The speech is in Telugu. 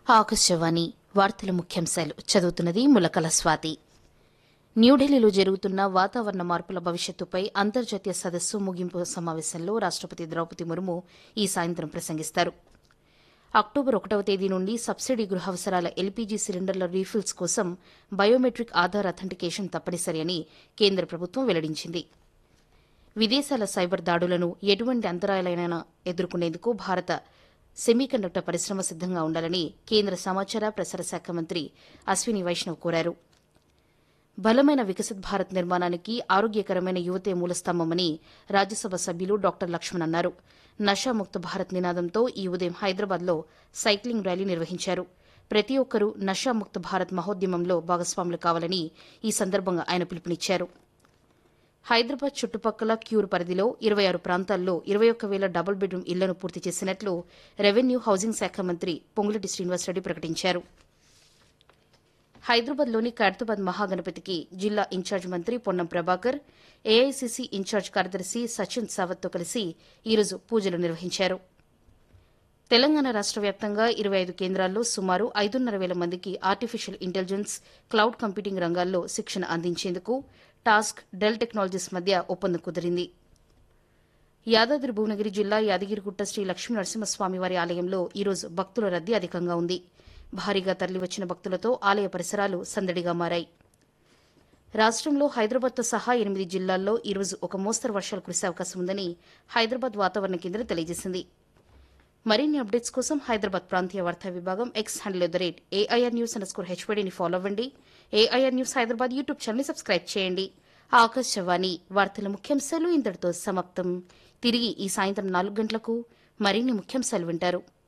ఆకాశవాణి వార్తల ముఖ్యాంశాలు చదువుతున్నది ములకల స్వాతి న్యూఢిల్లీలో జరుగుతున్న వాతావరణ మార్పుల భవిష్యత్తుపై అంతర్జాతీయ సదస్సు ముగింపు సమావేశంలో రాష్టపతి ద్రౌపది ముర్ము ఈ సాయంత్రం ప్రసంగిస్తారు అక్టోబర్ ఒకటవ తేదీ నుండి సబ్సిడీ గృహావసరాల ఎల్పీజీ సిలిండర్ల రీఫిల్స్ కోసం బయోమెట్రిక్ ఆధార్ అథెంటికేషన్ తప్పనిసరి అని కేంద్ర ప్రభుత్వం వెల్లడించింది విదేశాల సైబర్ దాడులను ఎటువంటి అంతరాయాలైనా ఎదుర్కొనేందుకు భారత సెమీకండక్టర్ పరిశ్రమ సిద్దంగా ఉండాలని కేంద్ర సమాచార ప్రసార శాఖ మంత్రి అశ్విని వైష్ణవ్ కోరారు బలమైన వికసిత్ భారత్ నిర్మాణానికి ఆరోగ్యకరమైన యువతే మూలస్తంభమని రాజ్యసభ సభ్యులు డాక్టర్ లక్ష్మణ్ అన్నారు నషాముక్త భారత్ నినాదంతో ఈ ఉదయం హైదరాబాద్లో సైక్లింగ్ ర్యాలీ నిర్వహించారు ప్రతి ఒక్కరూ నషాముక్త భారత్ మహోద్యమంలో భాగస్వాములు కావాలని ఈ సందర్భంగా ఆయన పిలుపునిచ్చారు హైదరాబాద్ చుట్టుపక్కల క్యూర్ పరిధిలో ఇరవై ఆరు ప్రాంతాల్లో ఇరవై ఒక్క వేల డబుల్ బెడ్రూమ్ ఇళ్లను పూర్తి చేసినట్లు రెవెన్యూ హౌసింగ్ శాఖ మంత్రి పొంగులటి శ్రీనివాసరెడ్డి ప్రకటించారు హైదరాబాద్లోని ఖైరతాబాద్ మహాగణపతికి జిల్లా ఇన్ఛార్జ్ మంత్రి పొన్నం ప్రభాకర్ ఏఐసీసీ ఇన్ఛార్జ్ కార్యదర్శి సచిన్ సావత్తో కలిసి ఈరోజు పూజలు నిర్వహించారు తెలంగాణ రాష్ట వ్యాప్తంగా ఇరవై ఐదు కేంద్రాల్లో సుమారు ఐదున్నర వేల మందికి ఆర్టిఫిషియల్ ఇంటెలిజెన్స్ క్లౌడ్ కంప్యూటింగ్ రంగాల్లో శిక్షణ అందించేందుకు టాస్క్ డెల్ టెక్నాలజీస్ మధ్య ఒప్పందం కుదిరింది యాదాద్రి భువనగిరి జిల్లా యాదగిరిగుట్ట శ్రీ లక్ష్మీ నరసింహస్వామివారి ఆలయంలో ఈరోజు భక్తుల రద్దీ అధికంగా ఉంది భారీగా తరలివచ్చిన భక్తులతో ఆలయ పరిసరాలు సందడిగా మారాయి రాష్టంలో హైదరాబాద్తో సహా ఎనిమిది జిల్లాల్లో ఈరోజు ఒక మోస్తరు వర్షాలు కురిసే అవకాశం ఉందని హైదరాబాద్ వాతావరణ కేంద్రం తెలియజేసింది మరిన్ని అప్డేట్స్ కోసం హైదరాబాద్ ప్రాంతీయ వార్తా విభాగం X handle the rate AIR news under score హెచ్వడిని ఫాలో అవ్వండి AIR news Hyderabad YouTube channel subscribe చేయండి ఆకాశవాణి వార్తల ముఖ్యాంశాలు ఇంతటితో సమాప్తం తిరిగి ఈ సాయంత్రం నాలుగు గంటలకు మరిన్ని ముఖ్యాంశాలు వింటారు